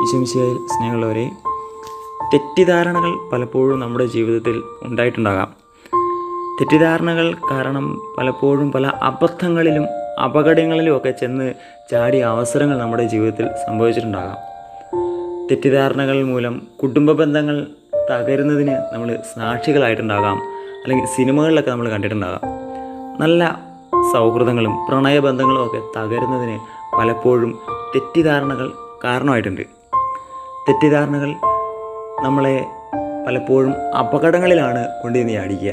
ഈശംശിയായി സ്നേഹമുള്ളവരെ തെറ്റിദ്ധാരണകൾ പലപ്പോഴും നമ്മുടെ ജീവിതത്തിൽ ഉണ്ടായിട്ടുണ്ടാകാം തെറ്റിദ്ധാരണകൾ കാരണം പലപ്പോഴും പല അബദ്ധങ്ങളിലും അപകടങ്ങളിലും ഒക്കെ ചെന്ന് ചാടിയ അവസരങ്ങൾ നമ്മുടെ ജീവിതത്തിൽ സംഭവിച്ചിട്ടുണ്ടാകാം തെറ്റിദ്ധാരണകൾ മൂലം കുടുംബ ബന്ധങ്ങൾ തകരുന്നതിന് നമ്മൾ സാക്ഷികളായിട്ടുണ്ടാകാം അല്ലെങ്കിൽ സിനിമകളിലൊക്കെ നമ്മൾ കണ്ടിട്ടുണ്ടാകാം നല്ല സൗഹൃദങ്ങളും പ്രണയബന്ധങ്ങളും ഒക്കെ തകരുന്നതിന് പലപ്പോഴും തെറ്റിദ്ധാരണകൾ കാരണമായിട്ടുണ്ട് തെറ്റിദ്ധാരണകൾ നമ്മളെ പലപ്പോഴും അപകടങ്ങളിലാണ് കൊണ്ടുവന്ന് ചാടിക്കുക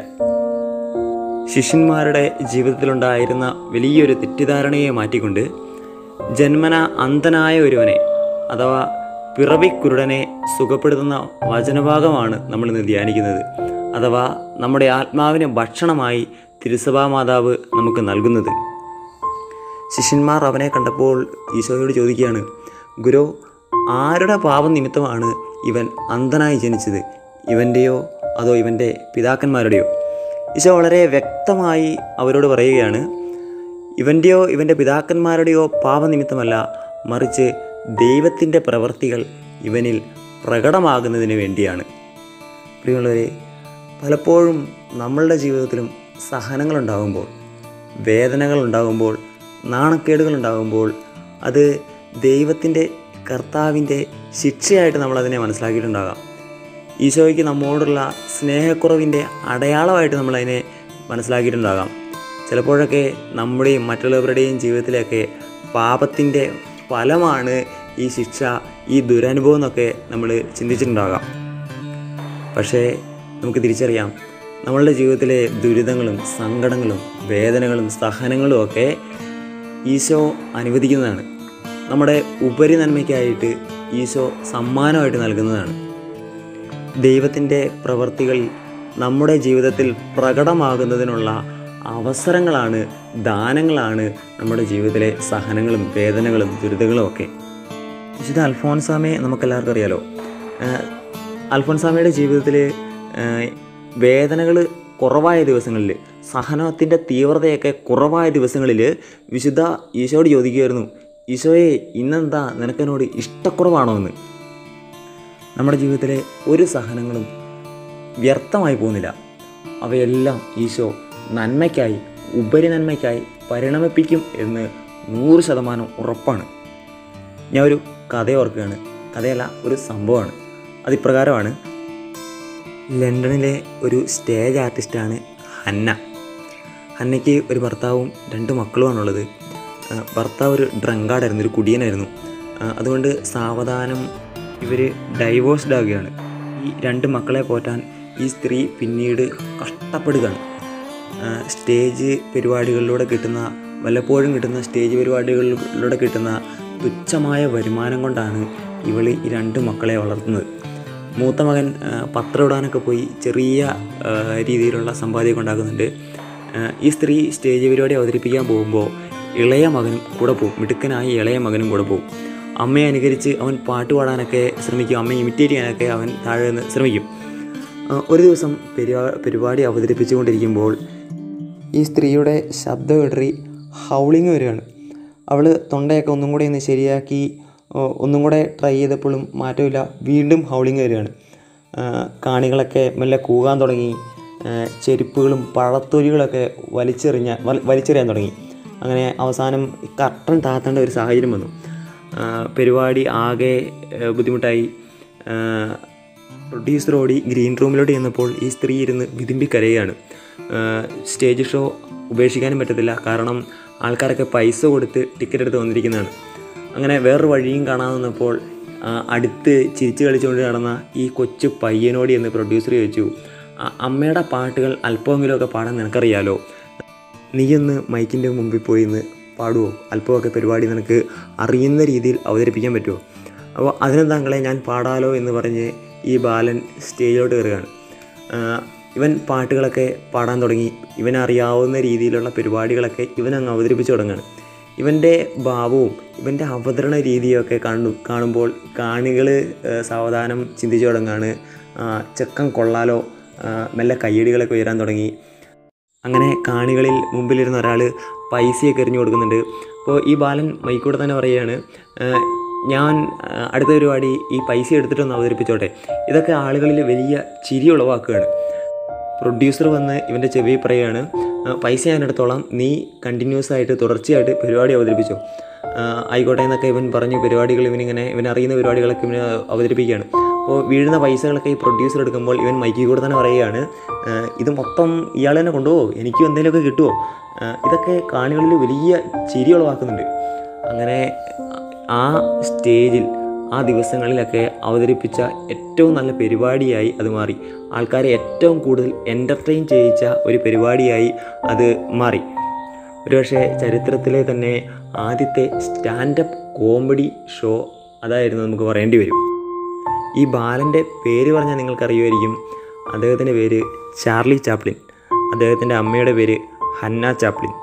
ശിഷ്യന്മാരുടെ ജീവിതത്തിലുണ്ടായിരുന്ന വലിയൊരു തെറ്റിദ്ധാരണയെ മാറ്റിക്കൊണ്ട് ജന്മന അന്ധനായ ഒരുവനെ അഥവാ പിറവിക്കുരുടനെ സുഖപ്പെടുത്തുന്ന വചനഭാഗമാണ് നമ്മൾ ഇന്ന് ധ്യാനിക്കുന്നത് അഥവാ നമ്മുടെ ആത്മാവിന് ഭക്ഷണമായി തിരുസഭാ മാതാവ് നമുക്ക് നൽകുന്നത് ശിഷ്യന്മാർ അവനെ കണ്ടപ്പോൾ ഈശോയോട് ചോദിക്കുകയാണ് ഗുരു ആരുടെ പാപം നിമിത്തമാണ് ഇവൻ അന്ധനായി ജനിച്ചത് ഇവൻ്റെയോ അതോ ഇവൻ്റെ പിതാക്കന്മാരുടെയോ ഈശോ വളരെ വ്യക്തമായി അവരോട് പറയുകയാണ് ഇവൻ്റെയോ ഇവൻ്റെ പിതാക്കന്മാരുടെയോ പാപനിമിത്തമല്ല മറിച്ച് ദൈവത്തിൻ്റെ പ്രവൃത്തികൾ ഇവനിൽ പ്രകടമാകുന്നതിന് വേണ്ടിയാണ് പ്രിയമുള്ളവരെ പലപ്പോഴും നമ്മളുടെ ജീവിതത്തിലും സഹനങ്ങളുണ്ടാകുമ്പോൾ വേദനകൾ ഉണ്ടാകുമ്പോൾ നാണക്കേടുകൾ ഉണ്ടാകുമ്പോൾ അത് ദൈവത്തിൻ്റെ കർത്താവിൻ്റെ ശിക്ഷയായിട്ട് നമ്മളതിനെ മനസ്സിലാക്കിയിട്ടുണ്ടാകാം ഈശോയ്ക്ക് നമ്മോടുള്ള സ്നേഹക്കുറവിൻ്റെ അടയാളമായിട്ട് നമ്മളതിനെ മനസ്സിലാക്കിയിട്ടുണ്ടാകാം ചിലപ്പോഴൊക്കെ നമ്മുടെയും മറ്റുള്ളവരുടെയും ജീവിതത്തിലൊക്കെ പാപത്തിൻ്റെ ഫലമാണ് ഈ ശിക്ഷ ഈ ദുരനുഭവം എന്നൊക്കെ നമ്മൾ ചിന്തിച്ചിട്ടുണ്ടാകാം പക്ഷേ നമുക്ക് തിരിച്ചറിയാം നമ്മളുടെ ജീവിതത്തിലെ ദുരിതങ്ങളും സങ്കടങ്ങളും വേദനകളും സഹനങ്ങളും ഒക്കെ ഈശോ അനുവദിക്കുന്നതാണ് നമ്മുടെ ഉപരി നന്മയ്ക്കായിട്ട് ഈശോ സമ്മാനമായിട്ട് നൽകുന്നതാണ് ദൈവത്തിൻ്റെ പ്രവർത്തികൾ നമ്മുടെ ജീവിതത്തിൽ പ്രകടമാകുന്നതിനുള്ള അവസരങ്ങളാണ് ദാനങ്ങളാണ് നമ്മുടെ ജീവിതത്തിലെ സഹനങ്ങളും വേദനകളും ദുരിതങ്ങളും ഒക്കെ വിശുദ്ധ അൽഫോൻസാമയെ നമുക്കെല്ലാവർക്കും അറിയാലോ ആഹ് അൽഫോൻസാമയുടെ ജീവിതത്തിൽ വേദനകൾ കുറവായ ദിവസങ്ങളിൽ സഹനത്തിൻ്റെ തീവ്രതയൊക്കെ കുറവായ ദിവസങ്ങളിൽ വിശുദ്ധ ഈശോയോട് ചോദിക്കുമായിരുന്നു ഈശോയെ ഇന്നെന്താ നിനക്കെന്നോട് ഇഷ്ടക്കുറവാണോ എന്ന് നമ്മുടെ ജീവിതത്തിലെ ഒരു സഹനങ്ങളും വ്യർത്ഥമായി പോകുന്നില്ല അവയെല്ലാം ഈശോ നന്മയ്ക്കായി ഉപരി നന്മയ്ക്കായി പരിണമിപ്പിക്കും എന്ന് നൂറ് ശതമാനം ഉറപ്പാണ് ഞാൻ ഒരു കഥ ഓർക്കുകയാണ് കഥയല്ല ഒരു സംഭവമാണ് അതിപ്രകാരമാണ് ലണ്ടനിലെ ഒരു സ്റ്റേജ് ആർട്ടിസ്റ്റാണ് ഹന്ന ഹന്നയ്ക്ക് ഒരു ഭർത്താവും രണ്ട് മക്കളുമാണുള്ളത് ആ, ഭർത്താവ് ഒരു ഡ്രങ്കാർഡായിരുന്നു ഒരു കുടിയനായിരുന്നു ആ, അതുകൊണ്ട് സാവധാനം ഇവർ ഡൈവോഴ്സ്ഡ് ആവുകയാണ് ഈ രണ്ട് മക്കളെ പോറ്റാൻ ഈ സ്ത്രീ പിന്നീട് കഷ്ടപ്പെടുകയാണ് ആ, സ്റ്റേജ് പരിപാടികളിലൂടെ കിട്ടുന്ന വല്ലപ്പോഴും കിട്ടുന്ന സ്റ്റേജ് പരിപാടികളിലൂടെ കിട്ടുന്ന തുച്ഛമായ വരുമാനം കൊണ്ടാണ് ഇവൾ ഈ രണ്ട് മക്കളെ വളർത്തുന്നത് മൂത്ത മകൻ ആ, പത്രം ഇടാനൊക്കെ പോയി ചെറിയ ആ, രീതിയിലുള്ള സമ്പാദ്യമൊക്കെ ഉണ്ടാക്കുന്നുണ്ട് ആ, ഈ സ്ത്രീ സ്റ്റേജ് പരിപാടി അവതരിപ്പിക്കാൻ പോകുമ്പോൾ ഇളയ മകനും കൂടെ പോകും മിടുക്കനായ ഇളയ മകനും കൂടെ പോകും അമ്മയെ അനുകരിച്ച് അവൻ പാട്ട് പാടാനൊക്കെ ശ്രമിക്കും അമ്മയെ ഇമിറ്റേറ്റ് ചെയ്യാനൊക്കെ അവൻ താഴെ നിന്ന് ശ്രമിക്കും ആ, ഒരു ദിവസം പരിപാ പരിപാടി അവതരിപ്പിച്ചുകൊണ്ടിരിക്കുമ്പോൾ ഈ സ്ത്രീയുടെ ശബ്ദം ഇടറി ഹൗളിങ് വരികയാണ് അവൾ തൊണ്ടയൊക്കെ ഒന്നും കൂടെ ഒന്ന് ശരിയാക്കി ഓ, ഒന്നും കൂടെ ട്രൈ ചെയ്തപ്പോഴും മാറ്റമില്ല വീണ്ടും ഹൗളിങ് വരികയാണ് ആ, കാണികളൊക്കെ മെല്ലെ കൂകാൻ തുടങ്ങി ആ, ചെരുപ്പുകളും പഴത്തൊലികളൊക്കെ വലിച്ചെറിഞ്ഞ വൽ- വലിച്ചെറിയാൻ തുടങ്ങി അങ്ങനെ അവസാനം കർട്ടൻ താത്തേണ്ട ഒരു സാഹചര്യം വന്നു ആ, പരിപാടി ആകെ ആ, ബുദ്ധിമുട്ടായി ആ, പ്രൊഡ്യൂസർ ഓടി ഗ്രീൻ റൂമിലോട്ട് ചെന്നപ്പോൾ ഈ സ്ത്രീ ഇരുന്ന് വിതുമ്പി കരയുകയാണ് ആഹ് സ്റ്റേജ് ഷോ ഉപേക്ഷിക്കാനും പറ്റത്തില്ല കാരണം ആൾക്കാരൊക്കെ പൈസ കൊടുത്ത് ടിക്കറ്റ് എടുത്ത് വന്നിരിക്കുന്നതാണ് അങ്ങനെ വേറൊരു വഴിയും കാണാതെ നിന്നപ്പോൾ ആഹ് അടുത്ത് ചിരിച്ചു കളിച്ചുകൊണ്ട് നടന്ന ഈ കൊച്ചു പയ്യനോട് എന്ന് പ്രൊഡ്യൂസർ ചോദിച്ചു "ആ- അമ്മയുടെ പാട്ടുകൾ അല്പമെങ്കിലുമൊക്കെ പാടാൻ നിനക്കറിയാലോ നീയൊന്ന് മൈക്കിൻ്റെ മുമ്പിൽ പോയി ഇന്ന് പാടുമോ അല്പമൊക്കെ പരിപാടി നിനക്ക് അറിയുന്ന രീതിയിൽ അവതരിപ്പിക്കാൻ പറ്റുമോ അപ്പോൾ അതിനെന്താങ്കളെ ഞാൻ പാടാലോ എന്ന് പറഞ്ഞ് ഈ ബാലൻ സ്റ്റേജിലോട്ട് കയറുകയാണ് ആഹ് ഇവൻ പാട്ടുകളൊക്കെ പാടാൻ തുടങ്ങി ഇവനറിയാവുന്ന രീതിയിലുള്ള പരിപാടികളൊക്കെ ഇവൻ അങ്ങ് അവതരിപ്പിച്ചു തുടങ്ങുകയാണ് ഇവൻ്റെ ഭാവവും ഇവൻ്റെ അവതരണ രീതിയൊക്കെ കാണു കാണുമ്പോൾ കാണികൾ സാവധാനം ചിന്തിച്ചു തുടങ്ങുകയാണ് ആഹ് ചെക്കൻ കൊള്ളാലോ ആഹ് മെല്ലെ കയ്യടികളൊക്കെ ഉയരാൻ തുടങ്ങി അങ്ങനെ കാണികളിൽ മുമ്പിലിരുന്ന ഒരാൾ പൈസയൊക്കെ എറിഞ്ഞു കൊടുക്കുന്നുണ്ട് അപ്പോൾ ഈ ബാലൻ മൈക്കൂടെ തന്നെ പറയുകയാണ് "ഏഹ്, ഞാൻ ആ, അടുത്ത പരിപാടി ഈ പൈസ എടുത്തിട്ടൊന്ന് അവതരിപ്പിച്ചോട്ടെ ഇതൊക്കെ ആളുകളിൽ വലിയ ചിരി ഉളവാക്കുകയാണ് പ്രൊഡ്യൂസർ വന്ന് ഇവൻ്റെ ചെവി പറയുകയാണ് "ആ, പൈസ ഞാൻ എടുത്തോളാം നീ കണ്ടിന്യൂസ് ആയിട്ട് തുടർച്ചയായിട്ട് പരിപാടി അവതരിപ്പിച്ചോ ആ, ആയിക്കോട്ടെ എന്നൊക്കെ ഇവൻ പറഞ്ഞു പരിപാടികൾ ഇവനിങ്ങനെ ഇവൻ അറിയുന്ന പരിപാടികളൊക്കെ ഇവന് അവതരിപ്പിക്കുകയാണ് അപ്പോൾ വീഴുന്ന പൈസകളൊക്കെ ഈ പ്രൊഡ്യൂസർ എടുക്കുമ്പോൾ ഇവൻ മൈക്കിൽ കൂടെ തന്നെ പറയുകയാണ് "ആ, ഇത് മൊത്തം ഇയാൾ തന്നെ കൊണ്ടുപോകുമോ എനിക്കും എന്തെങ്കിലുമൊക്കെ കിട്ടുമോ ആ, ഇതൊക്കെ കാണികളിൽ വലിയ ചിരി ഉളവാക്കുന്നുണ്ട് അങ്ങനെ ആ സ്റ്റേജിൽ ആ ദിവസങ്ങളിലൊക്കെ അവതരിപ്പിച്ച ഏറ്റവും നല്ല പരിപാടിയായി അത് മാറി ആൾക്കാരെ ഏറ്റവും കൂടുതൽ എൻ്റർടൈൻ ചെയ്യിച്ച ഒരു പരിപാടിയായി അത് മാറി ഒരുപക്ഷെ ചരിത്രത്തിലെ തന്നെ ആദ്യത്തെ സ്റ്റാൻഡപ്പ് കോമഡി ഷോ അതായിരുന്നു നമുക്ക് പറയേണ്ടി വരും ഈ ബാലൻ്റെ പേര് പറഞ്ഞാൽ നിങ്ങൾക്കറിയുമായിരിക്കും അദ്ദേഹത്തിൻ്റെ പേര് ചാർലി ചാപ്ലിൻ അദ്ദേഹത്തിൻ്റെ അമ്മയുടെ പേര് ഹന്ന ചാപ്ലിൻ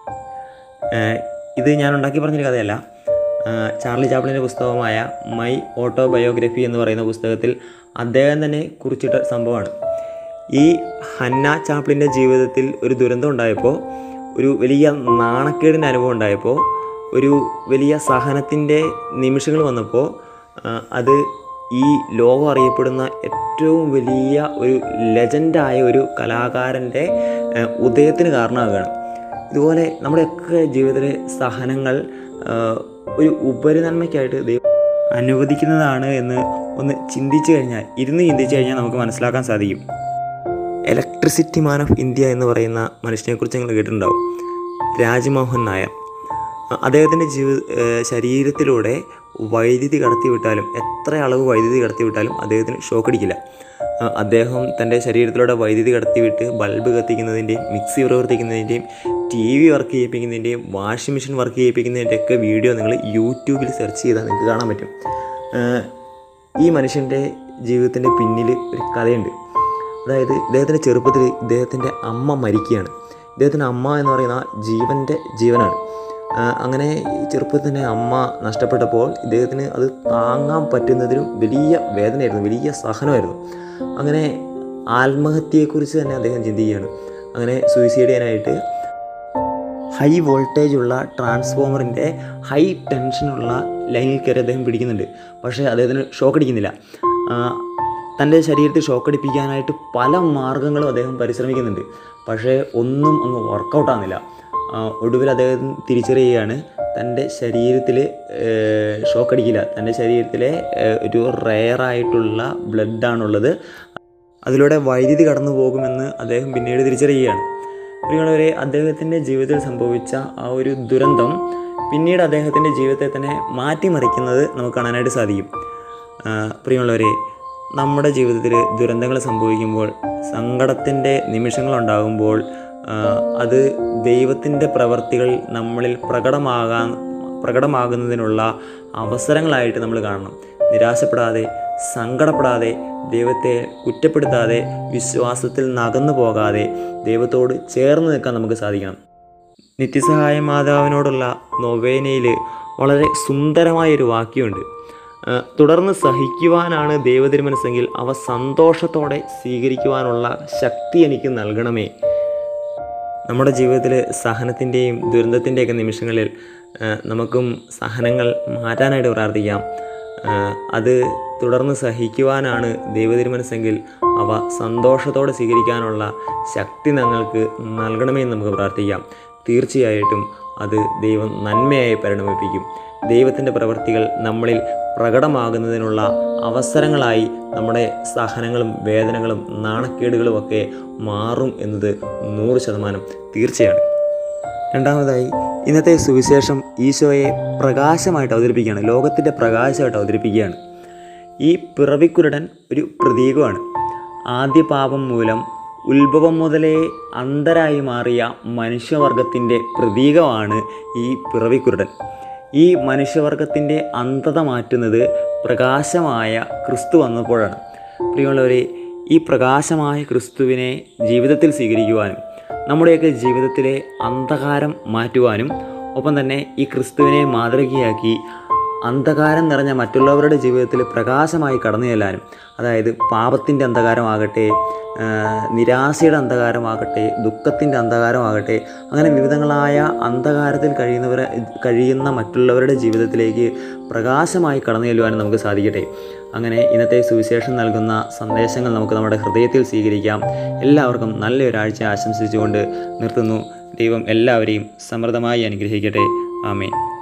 ഏഹ് ഇത് ഞാൻ ഉണ്ടാക്കി പറഞ്ഞൊരു കഥയല്ല ഏഹ് ചാർലി ചാപ്ലിൻ്റെ പുസ്തകമായ മൈ ഓട്ടോബയോഗ്രഫി എന്ന് പറയുന്ന പുസ്തകത്തിൽ അദ്ദേഹം തന്നെ കുറിച്ചിട്ട സംഭവമാണ് ഈ ഹന്ന ചാപ്ലിൻ്റെ ജീവിതത്തിൽ ഒരു ദുരന്തം ഉണ്ടായപ്പോൾ ഒരു വലിയ നാണക്കേടിൻ്റെ അനുഭവം ഉണ്ടായപ്പോൾ ഒരു വലിയ സഹനത്തിൻ്റെ നിമിഷങ്ങൾ വന്നപ്പോൾ ഏഹ് അത് ഈ ലോകം അറിയപ്പെടുന്ന ഏറ്റവും വലിയ ഒരു ലെജൻഡായ ഒരു കലാകാരൻ്റെ ഏഹ് ഉദയത്തിന് കാരണമാകുകയാണ് ഇതുപോലെ നമ്മുടെയൊക്കെ ജീവിതത്തിലെ സഹനങ്ങൾ ആ, ഒരു ഉപരിനന്മയ്ക്കായിട്ട് ദൈവം അനുവദിക്കുന്നതാണ് എന്ന് ഒന്ന് ചിന്തിച്ചു കഴിഞ്ഞാൽ ഇരുന്ന് ചിന്തിച്ചു കഴിഞ്ഞാൽ നമുക്ക് മനസ്സിലാക്കാൻ സാധിക്കും ഇലക്ട്രിസിറ്റി മാൻ ഓഫ് ഇന്ത്യ എന്ന് പറയുന്ന മനുഷ്യനെക്കുറിച്ച് നിങ്ങൾ കേട്ടിട്ടുണ്ടാവും രാജ്മോഹൻ നായർ ആ, അദ്ദേഹത്തിൻ്റെ ജീവ ഏ, ശരീരത്തിലൂടെ വൈദ്യുതി കടത്തിവിട്ടാലും എത്ര അളവ് വൈദ്യുതി കടത്തിവിട്ടാലും അദ്ദേഹത്തിന് ഷോക്ക് അടിക്കില്ല ആ, അദ്ദേഹം തൻ്റെ ശരീരത്തിലൂടെ വൈദ്യുതി കടത്തിവിട്ട് ബൾബ് കത്തിക്കുന്നതിൻ്റെയും മിക്സി പ്രവർത്തിക്കുന്നതിൻ്റെയും ടി വി വർക്ക് ചെയ്യിപ്പിക്കുന്നതിൻ്റെയും വാഷിംഗ് മെഷീൻ വർക്ക് ചെയ്യിപ്പിക്കുന്നതിൻ്റെ ഒക്കെ വീഡിയോ നിങ്ങൾ യൂട്യൂബിൽ സെർച്ച് ചെയ്താൽ നിങ്ങൾക്ക് കാണാൻ പറ്റും ആ, ഈ മനുഷ്യൻ്റെ ജീവിതത്തിൻ്റെ പിന്നിൽ ഒരു കഥയുണ്ട് അതായത് ഇദ്ദേഹത്തിൻ്റെ ചെറുപ്പത്തിൽ ഇദ്ദേഹത്തിൻ്റെ അമ്മ മരിക്കുകയാണ് ഇദ്ദേഹത്തിൻ്റെ അമ്മ എന്ന് പറയുന്ന ജീവൻ്റെ ജീവനാണ് ആ, അങ്ങനെ ഈ ചെറുപ്പത്തിൽ തന്നെ അമ്മ നഷ്ടപ്പെട്ടപ്പോൾ ഇദ്ദേഹത്തിന് അത് താങ്ങാൻ പറ്റുന്നതിലും വലിയ വേദനയായിരുന്നു വലിയ സഹനമായിരുന്നു അങ്ങനെ ആത്മഹത്യയെക്കുറിച്ച് തന്നെ അദ്ദേഹം ചിന്തിക്കുകയാണ് അങ്ങനെ സൂയിസൈഡ് ചെയ്യാനായിട്ട് ഹൈ വോൾട്ടേജ് ഉള്ള ട്രാൻസ്ഫോമറിൻ്റെ ഹൈ ടെൻഷനുള്ള ലൈനിൽ കയറി അദ്ദേഹം പിടിക്കുന്നുണ്ട് പക്ഷേ അദ്ദേഹത്തിന് ഷോക്ക് അടിക്കുന്നില്ല ആ, തൻ്റെ ശരീരത്തിൽ ഷോക്ക് അടിപ്പിക്കാനായിട്ട് പല മാർഗങ്ങളും അദ്ദേഹം പരിശ്രമിക്കുന്നുണ്ട് പക്ഷേ ഒന്നും അങ്ങ് വർക്കൗട്ട് ആകുന്നില്ല ആ, ഒടുവിൽ അദ്ദേഹം തിരിച്ചറിയുകയാണ് തൻ്റെ ശരീരത്തിൽ ഷോക്ക് അടിക്കില്ല തൻ്റെ ശരീരത്തിലെ ഏഹ്, ഒരു റെയറായിട്ടുള്ള ബ്ലഡാണുള്ളത് അതിലൂടെ വൈദ്യുതി കടന്നു പോകുമെന്ന് അദ്ദേഹം പിന്നീട് തിരിച്ചറിയുകയാണ് പ്രിയമുള്ളവരെ അദ്ദേഹത്തിൻ്റെ ജീവിതത്തിൽ സംഭവിച്ച ആ ഒരു ദുരന്തം പിന്നീട് അദ്ദേഹത്തിൻ്റെ ജീവിതത്തെ തന്നെ മാറ്റിമറിക്കുന്നത് നമുക്ക് കാണാനായിട്ട് സാധിക്കും ആ, പ്രിയമുള്ളവരെ നമ്മുടെ ജീവിതത്തിൽ ദുരന്തങ്ങൾ സംഭവിക്കുമ്പോൾ സങ്കടത്തിൻ്റെ നിമിഷങ്ങളുണ്ടാകുമ്പോൾ ആ, അത് ദൈവത്തിൻ്റെ പ്രവർത്തികൾ നമ്മളിൽ പ്രകടമാകാൻ പ്രകടമാകുന്നതിനുള്ള അവസരങ്ങളായിട്ട് നമ്മൾ കാണണം നിരാശപ്പെടാതെ സങ്കടപ്പെടാതെ ദൈവത്തെ കുറ്റപ്പെടുത്താതെ വിശ്വാസത്തിൽ നകന്നു പോകാതെ ദൈവത്തോട് ചേർന്ന് നിൽക്കാൻ നമുക്ക് സാധിക്കണം നിത്യസഹായ മാതാവിനോടുള്ള നൊവേനയിൽ വളരെ സുന്ദരമായൊരു വാക്യമുണ്ട് ആ, തുടർന്ന് സഹിക്കുവാനാണ് ദൈവതിരുമനസ്സെങ്കിൽ അവ സന്തോഷത്തോടെ സ്വീകരിക്കുവാനുള്ള ശക്തി എനിക്ക് നൽകണമേ നമ്മുടെ ജീവിതത്തിൽ സഹനത്തിൻ്റെയും ദുരന്തത്തിൻ്റെയൊക്കെ നിമിഷങ്ങളിൽ ആ, നമുക്കും സഹനങ്ങൾ മാറ്റാനായിട്ട് പ്രാർത്ഥിക്കാം ആ, അത് തുടർന്ന് സഹിക്കുവാനാണ് ദൈവതിരുമനസ്സെങ്കിൽ അവ സന്തോഷത്തോടെ സ്വീകരിക്കാനുള്ള ശക്തി ഞങ്ങൾക്ക് നൽകണമെന്ന് നമുക്ക് പ്രാർത്ഥിക്കാം തീർച്ചയായിട്ടും അത് ദൈവം നന്മയായി പരിണമിപ്പിക്കും ദൈവത്തിൻ്റെ പ്രവൃത്തികൾ നമ്മളിൽ പ്രകടമാകുന്നതിനുള്ള അവസരങ്ങളായി നമ്മുടെ സഹനങ്ങളും വേദനകളും നാണക്കേടുകളും ഒക്കെ മാറും എന്നത് നൂറ് ശതമാനം തീർച്ചയാണ് രണ്ടാമതായി ഇന്നത്തെ സുവിശേഷം ഈശോയെ പ്രകാശമായിട്ട് അവതരിപ്പിക്കുകയാണ് ലോകത്തിൻ്റെ പ്രകാശമായിട്ട് അവതരിപ്പിക്കുകയാണ് ഈ പിറവിക്കുരുടൻ ഒരു പ്രതീകമാണ് ആദ്യ പാപം മൂലം ഉത്ഭവം മുതലേ അന്ധരായി മാറിയ മനുഷ്യവർഗത്തിൻ്റെ പ്രതീകമാണ് ഈ പിറവിക്കുരുടൻ ഈ മനുഷ്യവർഗത്തിൻ്റെ അന്ധത മാറ്റുന്നത് പ്രകാശമായ ക്രിസ്തു വന്നപ്പോഴാണ് പ്രിയമുള്ളവരെ ഈ പ്രകാശമായ ക്രിസ്തുവിനെ ജീവിതത്തിൽ സ്വീകരിക്കുവാനും നമ്മുടെയൊക്കെ ജീവിതത്തിലെ അന്ധകാരം മാറ്റുവാനും ഒപ്പം തന്നെ ഈ ക്രിസ്തുവിനെ മാതൃകയാക്കി അന്ധകാരം നിറഞ്ഞ മറ്റുള്ളവരുടെ ജീവിതത്തിൽ പ്രകാശമായി കടന്നു ചെല്ലാനും അതായത് പാപത്തിൻ്റെ അന്ധകാരമാകട്ടെ ആ, നിരാശയുടെ അന്ധകാരമാകട്ടെ ദുഃഖത്തിൻ്റെ അന്ധകാരമാകട്ടെ അങ്ങനെ വിവിധങ്ങളായ അന്ധകാരത്തിൽ കഴിയുന്നവരെ കഴിയുന്ന മറ്റുള്ളവരുടെ ജീവിതത്തിലേക്ക് പ്രകാശമായി കടന്നു ചെല്ലുവാനും നമുക്ക് സാധിക്കട്ടെ അങ്ങനെ ഇന്നത്തെ സുവിശേഷം നൽകുന്ന സന്ദേശങ്ങൾ നമുക്ക് നമ്മുടെ ഹൃദയത്തിൽ സ്വീകരിക്കാം എല്ലാവർക്കും നല്ലൊരാഴ്ച ആശംസിച്ചുകൊണ്ട് നിർത്തുന്നു ദൈവം എല്ലാവരെയും സമൃദ്ധമായി അനുഗ്രഹിക്കട്ടെ ആമേൻ